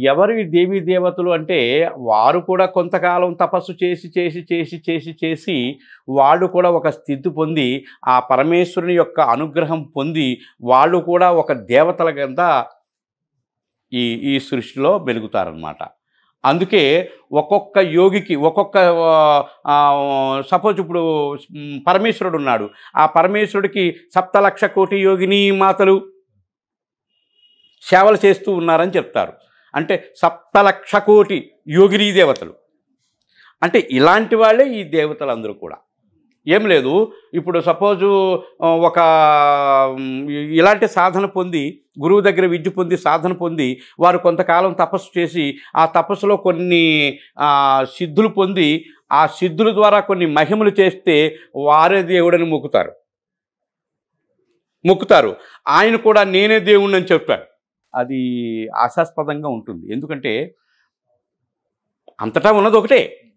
ఎవరు ఈ దేవీ దేవతలు అంటే వారు కూడా కొంతకాలం తపస్సు చేసి చేసి చేసి చేసి చేసి వాళ్ళు కూడా ఒక స్థితి పొంది ఆ పరమేశ్వరుని యొక్క అనుగ్రహం పొంది వాళ్ళు కూడా ఒక దేవతల కింద ఈ ఈ సృష్టిలో వెలుగుతారనమాట అందుకే ఒక్కొక్క యోగికి ఒక్కొక్క సపోజ్ ఇప్పుడు మ్, పరమేశ్వరుడు ఉన్నాడు ఆ పరమేశ్వరుడికి సప్తలక్ష కోటి యోగిని మాతలు సేవలు చేస్తూ ఉన్నారని చెప్తారు అంటే సప్తలక్ష కోటి యోగిని దేవతలు అంటే ఇలాంటి వాళ్ళే ఈ దేవతలందరూ కూడా ఏం లేదు ఇప్పుడు సపోజు ఆ, ఒక మ్, ఇలాంటి సాధన పొంది గురువు దగ్గర విద్య పొంది సాధన పొంది వారు కొంతకాలం తపస్సు చేసి ఆ తపస్సులో కొన్ని ఆ, సిద్ధులు పొంది ఆ సిద్ధుల ద్వారా కొన్ని మహిమలు చేస్తే వారే దేవుడని మొక్కుతారు మొక్కుతారు ఆయన కూడా నేనే దేవుణ్ణి అని చెప్పారు అది ఆశాస్పదంగా ఉంటుంది ఎందుకంటే అంతటా ఉన్నది ఒకటే